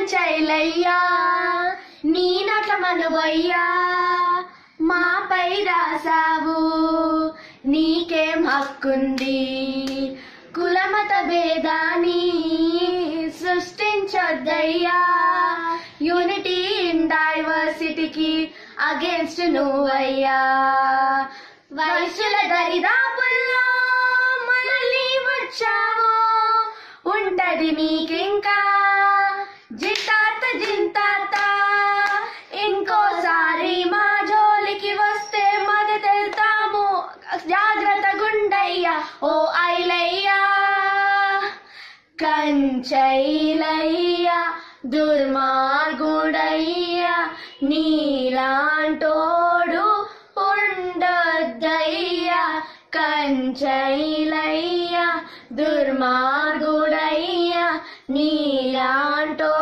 కంచైలయ్యా నీ నట్ల మనువయ్యా మాపై రాసావు నీకేం హక్కుంది కులమత భేదాన్ని సృష్టించొద్దయ్యా యూనిటీ ఇన్ డైవర్సిటీకి అగేన్స్ట్ నువ్వయ్యా వయసుల దరిదాపుల్లో మళ్ళీ వచ్చావు ఉంటది నీకింకా జిట్టాత జింతాత ఇంకోసారి మా జోలికి వస్తే మద తెలుతాము జాగ్రత్త గుండయ్యా ఓ ఐలయ్యా కంచైలయ్యా దుర్మార్గుడయ్యా నీలాంటోడు ఉండొద్దయ్యా కంచైలయ్యా దుర్మార్గుడయ్యా నీలాంటో